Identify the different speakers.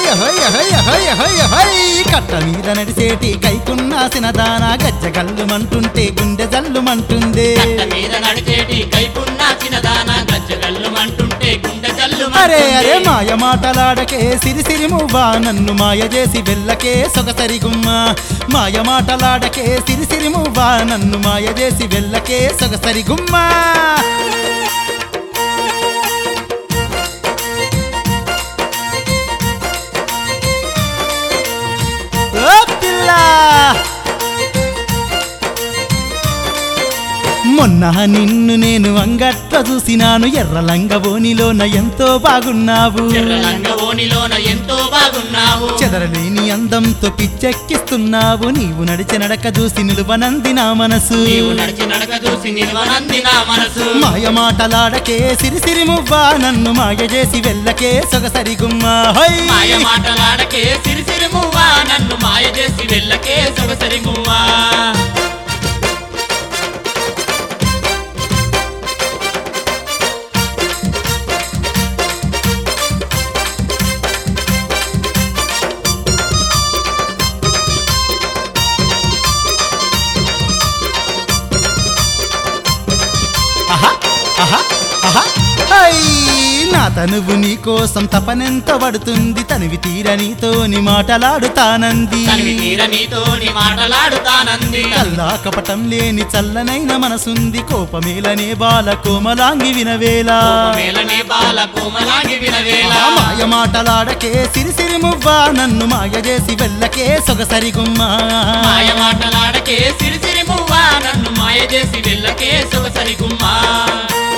Speaker 1: హొయ్య హొయ్య హొయ్య హొయ్య హొయ్ కట్ట మీద నడిసేటి కైకున్నాసిన దాన గజ్జ గల్లుమంటుంటే గుండె జల్లుమంటుంది
Speaker 2: కట్ట మీద నడిచేటి కైపున్నా చిన్నదాన గజ్జగల్లు అంటుంటే గుండె జల్లు
Speaker 1: అరే అరే మాయ మాటలాడకే సిరి సిరి మువ్వా నన్ను మాయ చేసి వెళ్ళకే సొగసరి గుమ్మ మాయ మాటలాడకే సిరి సిరి మువ్వా నన్ను మాయ చేసి వెళ్ళకే సొగసరి గుమ్మ ఓ పిల్లా మొన్న నిన్ను నేను అంగట్ల చూసినాను ఎర్ర లంగవోనిలోన ఎంతో బాగున్నావు
Speaker 2: ఎర్రలంగ ఓనిలోన ఎంతో బాగున్నావు
Speaker 1: చెదరలేని అందంతో పిచ్చెక్కిస్తున్నావు నీవు నడిచే నడక చూసి నిలువనంది నా మనసు
Speaker 2: నీవు నడిచి నడక చూసి నిల్వనంది నా మనసు
Speaker 1: మాయ మాటలాడకే సిరి సిరి మువ్వా నన్ను మాయ చేసి వెళ్ళకే సొగసరి గుమ్మ హై
Speaker 2: మాయ మాటలాడకే సిరి సిరి మువ్వా నన్ను మాయ చేసి వెళ్ళకే సొగసరి మువ్వా
Speaker 1: ఆహా ఆహా ఆహా హై నా తనువు నీ కోసం తపనెంత పడుతుంది తనివి తీర నీతోని మాటలాడుతానంది
Speaker 2: తనివి తీర నీతోని మాటలాడుతానంది
Speaker 1: కల్లా కపటం లేని చల్లనైన మనసుంది కోపమేలనే బాల కోమలాంగి వినవేలా
Speaker 2: మేలనే బాల కోమలాగి వినవేళ
Speaker 1: ఆ మాయ మాటలాడకే సిరి సిరి మువ్వా నన్ను మాయ చేసి వెళ్ళకే సొగసరి గుమ్మ
Speaker 2: మాయ మాటలాడకే సిరి సిరి మువ్వా నన్ను మాయ చేసి వెళ్ళకే సొగసరి గుమ్మా